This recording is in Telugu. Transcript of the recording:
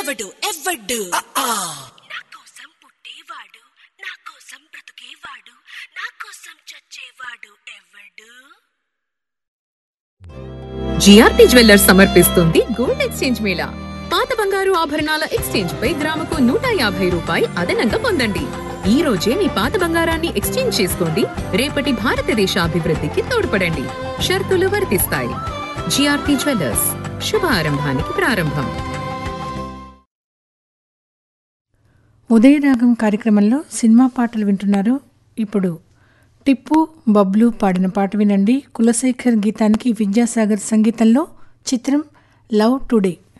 ఎవడు ఎవడు నా కోసం పుట్టేవాడు నా కోసం బ్రతుకేవాడు నా కోసం చచ్చేవాడు ఎవడు జిఆర్పి జ్యువెల్లర్స్ సమర్పిస్తుంది గోల్డ్ ఎక్స్చేంజ్ మేళా పాత బంగారు ఆభరణాల ఎక్స్చేంజ్ పై గ్రాముకు నూట యాభై రూపాయి అదనంగా పొందండి ఈ రోజే మీ పాత బంగారాన్ని ఎక్స్చేంజ్ చేసుకోండి రేపటి భారతదేశ అభివృద్ధికి తోడ్పడండి షరతులు వర్తిస్తాయి జిఆర్పి జ్యువెల్లర్స్ శుభ ఆరంభానికి ప్రారంభం ఉదయరాగం కార్యక్రమంలో సినిమా పాటలు వింటున్నారు ఇప్పుడు టిప్పు బబ్లు పాడిన పాట వినండి కులశేఖర్ గీతానికి విద్యాసాగర్ సంగీతంలో చిత్రం లవ్ టుడే